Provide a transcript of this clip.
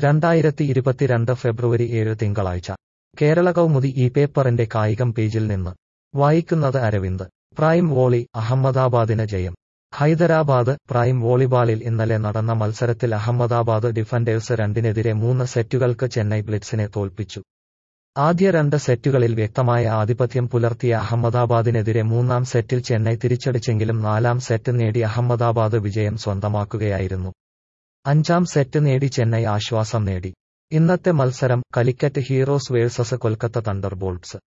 രണ്ടായിരത്തി ഇരുപത്തിരണ്ട് ഫെബ്രുവരി ഏഴ് തിങ്കളാഴ്ച കേരള കൗമുദി ഈ പേപ്പറിന്റെ കായികം പേജിൽ നിന്ന് വായിക്കുന്നത് അരവിന്ദ് പ്രൈം വോളി അഹമ്മദാബാദിന് ജയം ഹൈദരാബാദ് പ്രൈം വോളിബാളിൽ ഇന്നലെ നടന്ന മത്സരത്തിൽ അഹമ്മദാബാദ് ഡിഫൻഡേഴ്സ് രണ്ടിനെതിരെ മൂന്ന് സെറ്റുകൾക്ക് ചെന്നൈ ബ്ലിറ്റ്സിനെ തോൽപ്പിച്ചു ആദ്യ രണ്ട് സെറ്റുകളിൽ വ്യക്തമായ ആധിപത്യം പുലർത്തിയ അഹമ്മദാബാദിനെതിരെ മൂന്നാം സെറ്റിൽ ചെന്നൈ തിരിച്ചടിച്ചെങ്കിലും നാലാം സെറ്റ് നേടി അഹമ്മദാബാദ് വിജയം സ്വന്തമാക്കുകയായിരുന്നു അഞ്ചാം സെറ്റ് നേടി ചെന്നൈ ആശ്വാസം നേടി ഇന്നത്തെ മത്സരം Calicut Heroes versus Kolkata thunder ബോൾട്സ്